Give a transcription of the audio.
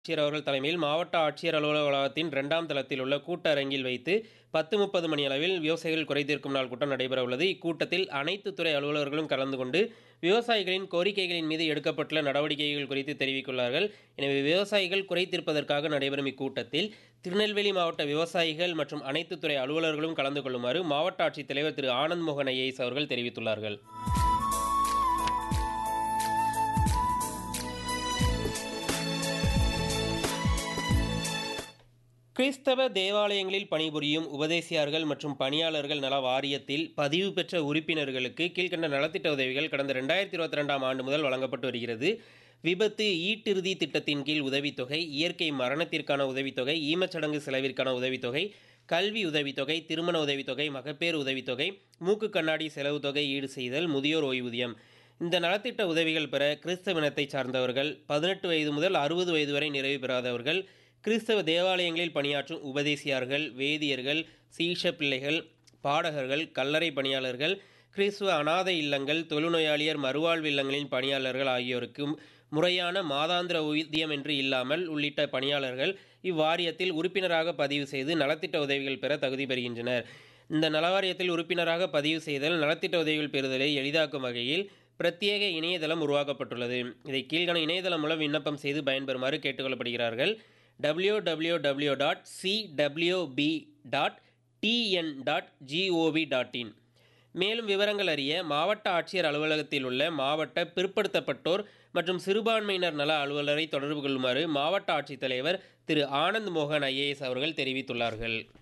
ஆட்சியர் அவர்கள் தலைமையில் மாவட்ட ஆட்சியர் அலுவலக வளாகத்தின் இரண்டாம் தளத்தில் உள்ள கூட்டரங்கில் வைத்து பத்து முப்பது மணி அளவில் விவசாயிகள் குறைதீர்க்கும் நாள் கூட்டம் நடைபெற உள்ளது இக்கூட்டத்தில் அனைத்து துறை அலுவலர்களும் கலந்து கொண்டு விவசாயிகளின் கோரிக்கைகளின் மீது எடுக்கப்பட்டுள்ள நடவடிக்கைகள் குறித்து தெரிவித்துள்ளார்கள் எனவே விவசாயிகள் குறை தீர்ப்பதற்காக நடைபெறும் இக்கூட்டத்தில் திருநெல்வேலி மாவட்ட விவசாயிகள் மற்றும் அனைத்து துறை அலுவலர்களும் கலந்து கொள்ளுமாறு மாவட்ட ஆட்சித்தலைவர் திரு ஆனந்த் மோகன் ஐஏஎஸ் அவர்கள் தெரிவித்துள்ளார்கள் கிறிஸ்தவ தேவாலயங்களில் பணிபுரியும் உபதேசியார்கள் மற்றும் பணியாளர்கள் நல வாரியத்தில் பதிவு பெற்ற உறுப்பினர்களுக்கு கீழ்கண்ட நலத்திட்ட உதவிகள் கடந்த ரெண்டாயிரத்தி இருபத்தி ரெண்டாம் ஆண்டு முதல் வழங்கப்பட்டு வருகிறது விபத்து ஈட்டிறுதி திட்டத்தின் கீழ் உதவித்தொகை இயற்கை மரணத்திற்கான உதவித்தொகை ஈமச்சடங்கு செலவிற்கான உதவித்தொகை கல்வி உதவித்தொகை திருமண உதவித்தொகை மகப்பேறு உதவித்தொகை மூக்கு கண்ணாடி செலவு தொகை ஈடு செய்தல் முதியோர் ஓய்வூதியம் இந்த நலத்திட்ட உதவிகள் பெற கிறிஸ்தவ இனத்தை சார்ந்தவர்கள் பதினெட்டு வயது முதல் அறுபது வயது வரை நிறைவு பெறாதவர்கள் கிறிஸ்தவ தேவாலயங்களில் பணியாற்றும் உபதேசியார்கள் வேதியர்கள் சீஷ பிள்ளைகள் பாடகர்கள் கல்லறை பணியாளர்கள் கிறிஸ்துவ அனாதை இல்லங்கள் தொழுநோயாளியர் மறுவாழ்வு இல்லங்களின் பணியாளர்கள் ஆகியோருக்கும் முறையான மாதாந்திர ஊதியம் என்று இல்லாமல் உள்ளிட்ட பணியாளர்கள் இவ்வாரியத்தில் உறுப்பினராக பதிவு செய்து நலத்திட்ட உதவிகள் பெற தகுதி பெறுகின்றனர் இந்த நலவாரியத்தில் உறுப்பினராக பதிவு செய்தல் நலத்திட்ட உதவிகள் பெறுதலை எளிதாக்கும் வகையில் பிரத்யேக இணையதளம் உருவாக்கப்பட்டுள்ளது இதை கீழ்கான இணையதளம் மூலம் விண்ணப்பம் செய்து பயன்பெறுமாறு கேட்டுக்கொள்ளப்படுகிறார்கள் W W W dot CWP dot TN dot GOV dot in மேலும் விவரங்கள் அறிய மாவட்ட ஆட்சியர் அலுவலகத்தில் உள்ள மாவட்ட பிற்படுத்தப்பட்டோர் மற்றும் சிறுபான்மையினர் நல அலுவலரை தொடர்பு கொள்ளுமாறு மாவட்ட ஆட்சித்தலைவர் திரு ஆனந்த் மோகன் ஐஏஎஸ் அவர்கள் தெரிவித்துள்ளார்கள்